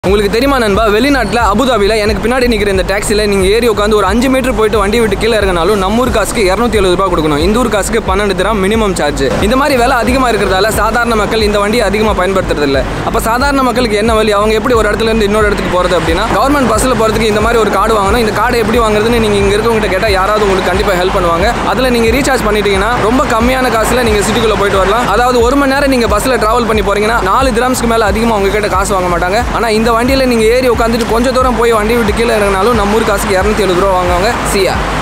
உங்களுக்கு தெரியுமா நண்பா வெளிநாட்டில் அபுதாபியில் எனக்கு பின்னாடி நிற்கிற இந்த டாக்ஸியில் நீங்கள் ஏறி உட்காந்து ஒரு அஞ்சு மீட்டர் போயிட்டு வண்டி விட்டு கீழே இறங்கினாலும் நம்ம ஊர் காசுக்கு இரநூத்தி எழுபது ரூபாய் கொடுக்கணும் இந்த ஊர் காசுக்கு பன்னெண்டு திரம் மினிமம் சார்ஜ் இந்த மாதிரி விலை அதிகமாக இருக்கிறதால சாதாரண மக்கள் இந்த வண்டியை அதிகமாக பயன்படுத்துறது இல்ல அப்போ சாதாரண மக்களுக்கு என்ன வழி அவங்க எப்படி ஒரு இடத்துல இருந்து இன்னொரு இடத்துக்கு போகிறது அப்படின்னா கவர்மெண்ட் பஸ்ஸில் போகிறதுக்கு இந்த மாதிரி ஒரு கார்டு வாங்கணும் இந்த கார்டை எப்படி வாங்குறதுன்னு நீங்கள் இங்கே இருக்கவங்ககிட்ட கேட்டால் யாராவது உங்களுக்கு கண்டிப்பாக ஹெல்ப் பண்ணுவாங்க அதில் நீங்கள் ரீசார்ஜ் பண்ணிட்டீங்கன்னா ரொம்ப கம்மியான காசில் நீங்கள் சிட்டிக்குள்ளே போயிட்டு வரலாம் அதாவது ஒரு மணி நேரம் நீங்கள் பஸ்ஸில் ட்ராவல் பண்ணி போறீங்கன்னா நாலு திராம்ஸ்க்கு மேலே அதிகமாக உங்ககிட்ட காசு வாங்க மாட்டாங்க ஆனால் இந்த வண்டியில் நீங்கள் ஏறி உட்காந்துட்டு கொஞ்சம் தூரம் போய் வண்டி விட்டு கீழே இறங்கினாலும் நம்ம ஊர் காசுக்கு இரநூத்தி எழுபது ரூபா வாங்குவாங்க சியா